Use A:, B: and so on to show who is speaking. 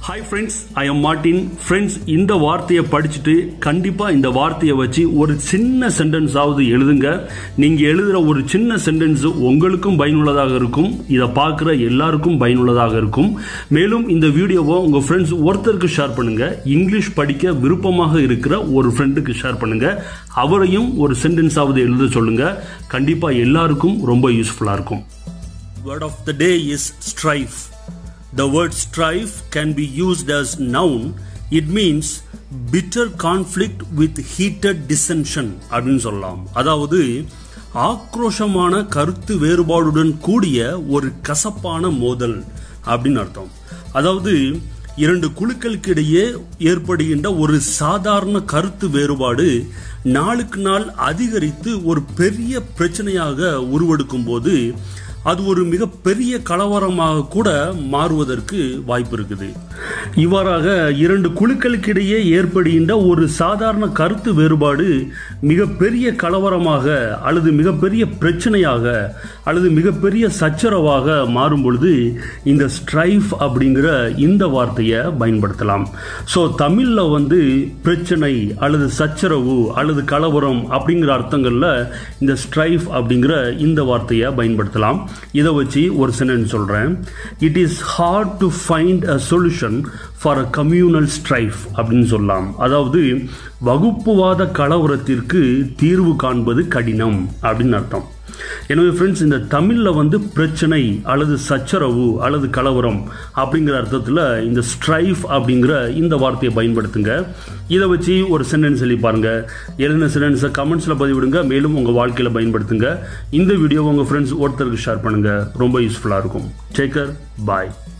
A: Hi friends I am Martin friends இந்த வார்த்தையை படிச்சுட்டு கண்டிப்பாக இந்த வார்த்தையை வச்சு ஒரு சின்ன சென்டென்ஸாவது எழுதுங்க நீங்கள் எழுதுகிற ஒரு சின்ன சென்டென்ஸ் உங்களுக்கும் பயனுள்ளதாக இருக்கும் இதை பார்க்குற எல்லாருக்கும் பயனுள்ளதாக இருக்கும் மேலும் இந்த வீடியோவை உங்கள் ஃப்ரெண்ட்ஸ் ஒருத்தருக்கு ஷேர் பண்ணுங்கள் இங்கிலீஷ் படிக்க விருப்பமாக இருக்கிற ஒரு ஃப்ரெண்டுக்கு ஷேர் பண்ணுங்கள் அவரையும் ஒரு சென்டென்ஸாவது எழுத சொல்லுங்கள் கண்டிப்பாக எல்லாருக்கும் ரொம்ப யூஸ்ஃபுல்லாக இருக்கும் Word of the day is strife. The word strife can be used as noun. It means bitter conflict with heated dissension அப்படின்னு சொல்லலாம் அதாவது ஆக்ரோஷமான கருத்து வேறுபாடுடன் கூடிய ஒரு கசப்பான மோதல் அப்படின்னு அர்த்தம் அதாவது இரண்டு குழுக்களுக்கு இடையே ஏற்படுகின்ற ஒரு சாதாரண கருத்து வேறுபாடு நாளுக்கு நாள் அதிகரித்து ஒரு பெரிய பிரச்சனையாக உருவெடுக்கும் போது அது ஒரு மிகப்பெரிய கலவரமாக கூட மாறுவதற்கு வாய்ப்பு இருக்குது இவ்வாறாக இரண்டு குழுக்களுக்கிடையே ஏற்படுகின்ற ஒரு சாதாரண கருத்து வேறுபாடு மிகப்பெரிய கலவரமாக அல்லது மிகப்பெரிய பிரச்சனையாக அல்லது மிகப்பெரிய சச்சரவாக மாறும் பொழுது இந்த ஸ்ட்ரைஃப் அப்படிங்கிற இந்த வார்த்தையை பயன்படுத்தலாம் ஸோ தமிழில் வந்து பிரச்சனை அல்லது சச்சரவு அல்லது கலவரம் அப்படிங்கிற அர்த்தங்களில் இந்த ஸ்ட்ரைஃப் அப்படிங்கிற இந்த வார்த்தையை பயன்படுத்தலாம் இதை வச்சு ஒரு சென்டென்ஸ் சொல்கிறேன் it is hard to find a solution for a communal strife அப்படின்னு சொல்லலாம் அதாவது வகுப்புவாத கலவரத்திற்கு தீர்வு காண்பது கடினம் அப்படின்னு அர்த்தம் எனவே ஃப்ரெண்ட்ஸ் இந்த தமிழில் வந்து பிரச்சனை அல்லது சச்சரவு அல்லது கலவரம் அப்படிங்கிற அர்த்தத்தில் இந்த ஸ்ட்ரைஃப் அப்படிங்கிற இந்த வார்த்தையை பயன்படுத்துங்க இதை வச்சு ஒரு சென்டென்ஸ் எழுதி பாருங்க எழுதின சென்டென்ஸை கமெண்ட்ஸில் பதிவிடுங்க மேலும் உங்கள் வாழ்க்கையில் பயன்படுத்துங்க இந்த வீடியோ உங்கள் ஃப்ரெண்ட்ஸ் ஒருத்தருக்கு ஷேர் பண்ணுங்கள் ரொம்ப யூஸ்ஃபுல்லாக இருக்கும் டேக்கர் பாய்